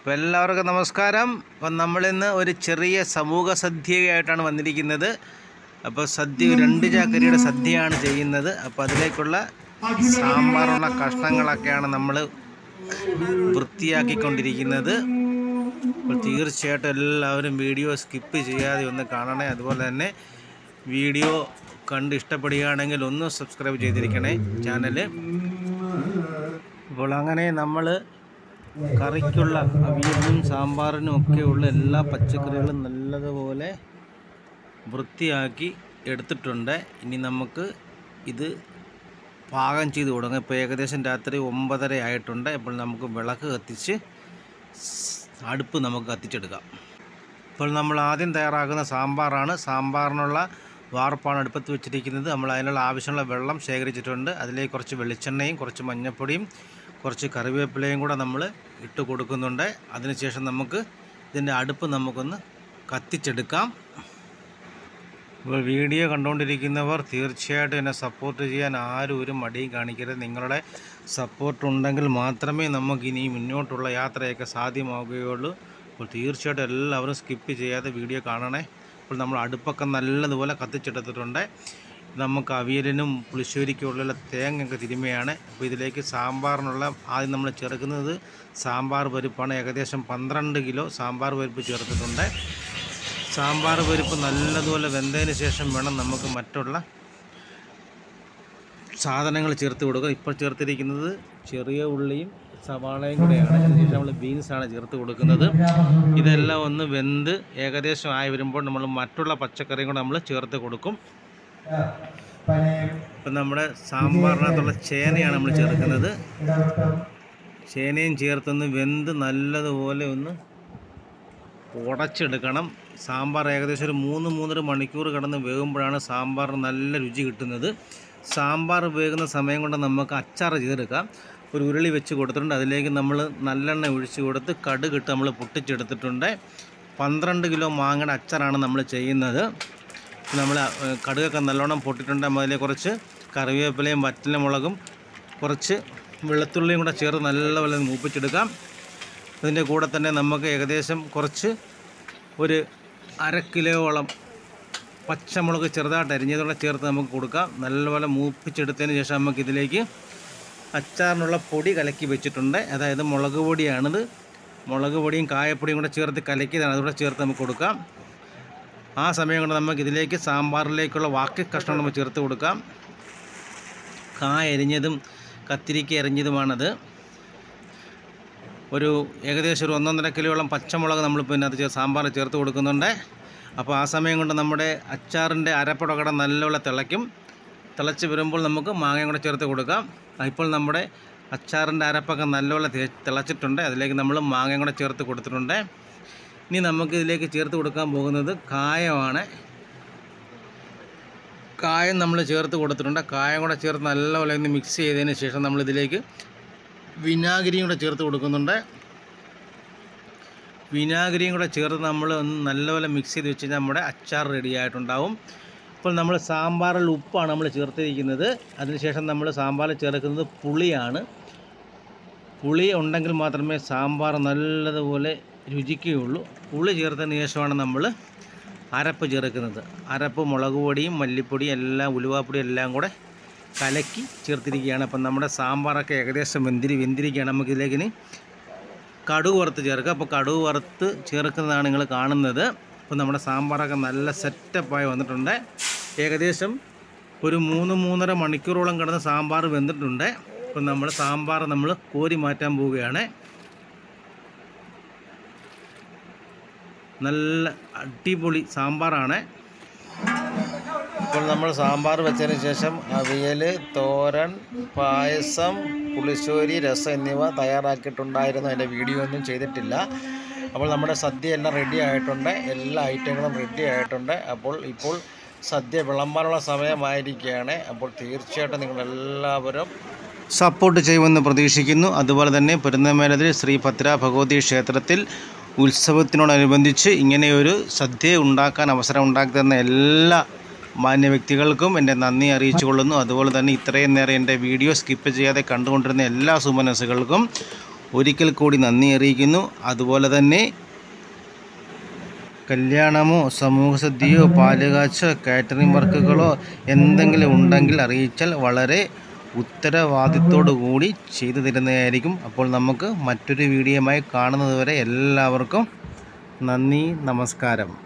അപ്പോൾ എല്ലാവർക്കും നമസ്കാരം അപ്പം നമ്മളിന്ന് ഒരു ചെറിയ സമൂഹ സദ്യയായിട്ടാണ് വന്നിരിക്കുന്നത് അപ്പോൾ സദ്യ രണ്ട് ചാക്കരിയുടെ സദ്യയാണ് ചെയ്യുന്നത് അപ്പോൾ അതിലേക്കുള്ള സാമ്പാറുള്ള കഷ്ണങ്ങളൊക്കെയാണ് നമ്മൾ വൃത്തിയാക്കിക്കൊണ്ടിരിക്കുന്നത് അപ്പോൾ തീർച്ചയായിട്ടും എല്ലാവരും വീഡിയോ സ്കിപ്പ് ചെയ്യാതെ ഒന്ന് കാണണേ അതുപോലെ തന്നെ വീഡിയോ കണ്ട് ഇഷ്ടപ്പെടുകയാണെങ്കിൽ ഒന്ന് സബ്സ്ക്രൈബ് ചെയ്തിരിക്കണേ ചാനൽ അപ്പോൾ അങ്ങനെ നമ്മൾ കറിക്കുള്ള അവിയലിനും സാമ്പാറിനും ഒക്കെയുള്ള എല്ലാ പച്ചക്കറികളും നല്ലതുപോലെ വൃത്തിയാക്കി എടുത്തിട്ടുണ്ട് ഇനി നമുക്ക് ഇത് പാകം ചെയ്ത് കൊടുക്കാം ഇപ്പോൾ ഏകദേശം രാത്രി ഒമ്പതര ആയിട്ടുണ്ട് അപ്പോൾ നമുക്ക് വിളക്ക് കത്തിച്ച് അടുപ്പ് നമുക്ക് കത്തിച്ചെടുക്കാം ഇപ്പോൾ നമ്മൾ ആദ്യം തയ്യാറാക്കുന്ന സാമ്പാറാണ് സാമ്പാറിനുള്ള വാർപ്പാണ് അടുപ്പത്ത് വെച്ചിരിക്കുന്നത് നമ്മൾ അതിനുള്ള ആവശ്യമുള്ള വെള്ളം ശേഖരിച്ചിട്ടുണ്ട് അതിലേക്ക് കുറച്ച് വെളിച്ചെണ്ണയും കുറച്ച് മഞ്ഞൾപ്പൊടിയും കുറച്ച് കറിവേപ്പിലയും കൂടെ നമ്മൾ ഇട്ട് കൊടുക്കുന്നുണ്ട് അതിനുശേഷം നമുക്ക് ഇതിൻ്റെ അടുപ്പ് നമുക്കൊന്ന് കത്തിച്ചെടുക്കാം ഇപ്പോൾ വീഡിയോ കണ്ടുകൊണ്ടിരിക്കുന്നവർ തീർച്ചയായിട്ടും എന്നെ സപ്പോർട്ട് ചെയ്യാൻ ആരും ഒരു മടിയും കാണിക്കരുത് നിങ്ങളുടെ സപ്പോർട്ട് ഉണ്ടെങ്കിൽ മാത്രമേ നമുക്ക് ഇനി മുന്നോട്ടുള്ള യാത്രയൊക്കെ സാധ്യമാവുകയുള്ളൂ അപ്പോൾ തീർച്ചയായിട്ടും എല്ലാവരും സ്കിപ്പ് ചെയ്യാതെ വീഡിയോ കാണണേ അപ്പോൾ നമ്മൾ അടുപ്പൊക്കെ നല്ലതുപോലെ കത്തിച്ചെടുത്തിട്ടുണ്ട് നമുക്ക് അവിയലിനും പുളിശ്ശേരിക്കുള്ള തേങ്ങയൊക്കെ തിരുമയാണ് അപ്പോൾ ഇതിലേക്ക് സാമ്പാറിനുള്ള ആദ്യം നമ്മൾ ചേർക്കുന്നത് സാമ്പാർ പരിപ്പാണ് ഏകദേശം പന്ത്രണ്ട് കിലോ സാമ്പാർ പരിപ്പ് ചേർത്തിട്ടുണ്ട് സാമ്പാർ പരിപ്പ് നല്ലതുപോലെ വെന്തതിന് ശേഷം വേണം നമുക്ക് മറ്റുള്ള സാധനങ്ങൾ ചേർത്ത് കൊടുക്കുക ഇപ്പോൾ ചേർത്തിരിക്കുന്നത് ചെറിയ ഉള്ളിയും സവാളയും കൂടെയാണ് അതിനുശേഷം നമ്മൾ ബീൻസാണ് ചേർത്ത് കൊടുക്കുന്നത് ഇതെല്ലാം ഒന്ന് വെന്ത് ഏകദേശം ആയി വരുമ്പോൾ നമ്മൾ മറ്റുള്ള പച്ചക്കറിയും കൂടെ നമ്മൾ ചേർത്ത് കൊടുക്കും ഇപ്പം നമ്മുടെ സാമ്പാറിനകത്തുള്ള ചേനയാണ് നമ്മൾ ചേർക്കുന്നത് ചേനയും ചേർത്തൊന്ന് വെന്ത് നല്ലതുപോലെ ഒന്ന് ഉടച്ചെടുക്കണം സാമ്പാർ ഏകദേശം ഒരു മൂന്ന് മൂന്നര മണിക്കൂർ കിടന്ന് വേകുമ്പോഴാണ് സാമ്പാർ നല്ല രുചി കിട്ടുന്നത് സാമ്പാർ വേകുന്ന സമയം കൊണ്ട് നമുക്ക് അച്ചാർ ചെയ്തെടുക്കാം ഒരു ഉരുളി വെച്ച് കൊടുത്തിട്ടുണ്ട് അതിലേക്ക് നമ്മൾ നല്ലെണ്ണ ഒഴിച്ച് കൊടുത്ത് കടുകിട്ട് നമ്മൾ പൊട്ടിച്ചെടുത്തിട്ടുണ്ട് പന്ത്രണ്ട് കിലോ മാങ്ങയുടെ അച്ചാറാണ് നമ്മൾ ചെയ്യുന്നത് നമ്മൾ ഏഹ്, കടുകൊക്കെ നല്ലോണം പൊട്ടിട്ടുണ്ട് അതിൽ കുറച്ച് കറിവേപ്പിലയും വറ്റലമുളകും കുറച്ച് വെളുത്തുള്ളിയും കൂടെ ചേർത്ത് നല്ലപോലെ മൂപ്പിച്ചെടുക്കാം അതിൻ്റെ കൂടെ തന്നെ നമുക്ക് ഏകദേശം കുറച്ച് ഒരു അര കിലോയോളം പച്ചമുളക് ചെറുതായിട്ട് അരിഞ്ഞതോടെ ചേർത്ത് നമുക്ക് കൊടുക്കാം നല്ലപോലെ മൂപ്പിച്ചെടുത്തതിന് ശേഷം നമുക്ക് ഇതിലേക്ക് അച്ചാറിനുള്ള പൊടി കലക്കി വെച്ചിട്ടുണ്ട് അതായത് മുളക് പൊടിയാണിത് മുളക് പൊടിയും കായപ്പൊടിയും കൂടെ ചേർത്ത് കലക്കിയതാണ് അതുകൂടെ ചേർത്ത് നമുക്ക് കൊടുക്കാം ആ സമയം കൊണ്ട് നമുക്ക് ഇതിലേക്ക് സാമ്പാറിലേക്കുള്ള വാക്കി കഷ്ണം നമുക്ക് ചേർത്ത് കൊടുക്കാം കായ അരിഞ്ഞതും കത്തിരിക്ക അരിഞ്ഞതുമാണത് ഒരു ഏകദേശം ഒരു ഒന്നൊന്നര കിലോളം പച്ചമുളക് നമ്മൾ പിന്നെ അത് സാമ്പാർ ചേർത്ത് കൊടുക്കുന്നുണ്ട് അപ്പോൾ ആ സമയം കൊണ്ട് നമ്മുടെ അച്ചാറിൻ്റെ അരപ്പടകട നല്ലപോലെ തിളയ്ക്കും തിളച്ച് വരുമ്പോൾ നമുക്ക് മാങ്ങയും കൂടെ ചേർത്ത് കൊടുക്കാം ആ, ഇപ്പോൾ നമ്മുടെ അച്ചാറിൻ്റെ അരപ്പൊക്കെ നല്ലപോലെ തേ- തിളച്ചിട്ടുണ്ട് അതിലേക്ക് നമ്മൾ മാങ്ങയും കൂടെ ചേർത്ത് കൊടുത്തിട്ടുണ്ട് ഇനി നമുക്ക് ഇതിലേക്ക് ചേർത്ത് കൊടുക്കാൻ പോകുന്നത് കായമാണ് കായം നമ്മൾ ചേർത്ത് കൊടുത്തിട്ടുണ്ട് കായം കൂടെ ചേർത്ത് നല്ലപോലെ ഒന്ന് മിക്സ് ചെയ്തതിന് ശേഷം നമ്മൾ ഇതിലേക്ക് വിനാഗിരിയും കൂടെ ചേർത്ത് കൊടുക്കുന്നുണ്ട് വിനാഗിരിയും കൂടെ ചേർത്ത് നമ്മൾ ഒന്ന് നല്ലപോലെ മിക്സ് ചെയ്ത് വെച്ച് കഴിഞ്ഞാൽ നമ്മുടെ അച്ചാർ റെഡി ആയിട്ടുണ്ടാവും ഇപ്പോൾ നമ്മൾ സാമ്പാറിൽ ഉപ്പാണ് നമ്മൾ ചേർത്തിരിക്കുന്നത് അതിനുശേഷം നമ്മൾ സാമ്പാറിൽ ചേർക്കുന്നത് പുളിയാണ് പുളി ഉണ്ടെങ്കിൽ മാത്രമേ സാമ്പാർ നല്ലതുപോലെ രുചിക്കുകയുള്ളൂ പുളി ചേർത്തതിന് ശേഷമാണ് നമ്മൾ അരപ്പ് ചേർക്കുന്നത് അരപ്പ് മുളക് പൊടിയും മല്ലിപ്പൊടിയും എല്ലാം ഉലുവാപ്പൊടിയും എല്ലാം കൂടെ കലക്കി ചേർത്തിരിക്കുകയാണ് അപ്പം നമ്മുടെ സാമ്പാറൊക്കെ ഏകദേശം വെന്തിരി വെന്തിരിക്കുകയാണ് നമുക്ക് ഇതിലേക്ക് ഇനി കടുക് വറുത്ത് ചേർക്കുക അപ്പോൾ കടുക് വറുത്ത് ചേർക്കുന്നതാണ് നിങ്ങൾ കാണുന്നത് അപ്പോൾ നമ്മുടെ സാമ്പാറൊക്കെ നല്ല സെറ്റപ്പായി വന്നിട്ടുണ്ട് ഏകദേശം ഒരു മൂന്ന് മൂന്നര മണിക്കൂറോളം കിടന്ന് സാമ്പാർ വെന്തിട്ടുണ്ട് അപ്പം നമ്മൾ സാമ്പാർ നമ്മൾ കോരി മാറ്റാൻ പോവുകയാണ് നല്ല അടിപൊളി സാമ്പാറാണ് ഇപ്പോൾ നമ്മൾ സാമ്പാർ വെച്ചതിന് ശേഷം അവിയൽ തോരൻ പായസം പുളിശ്ശേരി രസം എന്നിവ തയ്യാറാക്കിയിട്ടുണ്ടായിരുന്നു അതിൻ്റെ വീഡിയോ ഒന്നും ചെയ്തിട്ടില്ല അപ്പോൾ നമ്മുടെ സദ്യ എല്ലാം റെഡി ആയിട്ടുണ്ട് എല്ലാ ഐറ്റങ്ങളും റെഡി ആയിട്ടുണ്ട് അപ്പോൾ ഇപ്പോൾ സദ്യ വിളമ്പാനുള്ള സമയമായിരിക്കുകയാണ് അപ്പോൾ തീർച്ചയായിട്ടും നിങ്ങളെല്ലാവരും സപ്പോർട്ട് ചെയ്യുമെന്ന് പ്രതീക്ഷിക്കുന്നു അതുപോലെ തന്നെ പെരുന്നമേലതിൽ ശ്രീ ഭദ്ര ഭഗവതി ക്ഷേത്രത്തിൽ ഉത്സവത്തിനോടനുബന്ധിച്ച് ഇങ്ങനെയൊരു സദ്യ ഉണ്ടാക്കാൻ അവസരം ഉണ്ടാക്കി തന്ന എല്ലാ മാന്യ വ്യക്തികൾക്കും എൻ്റെ നന്ദി അറിയിച്ചു കൊള്ളുന്നു അതുപോലെ തന്നെ ഇത്രയും നേരം എൻ്റെ വീഡിയോ സ്കിപ്പ് ചെയ്യാതെ കണ്ടുകൊണ്ടിരുന്ന എല്ലാ സുമനസ്സുകൾക്കും ഒരിക്കൽ കൂടി നന്ദി അറിയിക്കുന്നു അതുപോലെ തന്നെ കല്യാണമോ സമൂഹസദ്യയോ പാലുകാച്ചോ കാറ്ററിംഗ് വർക്കുകളോ എന്തെങ്കിലും ഉണ്ടെങ്കിൽ അറിയിച്ചാൽ വളരെ ഉത്തരവാദിത്തോടു കൂടി ചെയ്തു തരുന്നതായിരിക്കും അപ്പോൾ നമുക്ക് മറ്റൊരു വീഡിയോയുമായി കാണുന്നതുവരെ എല്ലാവർക്കും നന്ദി നമസ്കാരം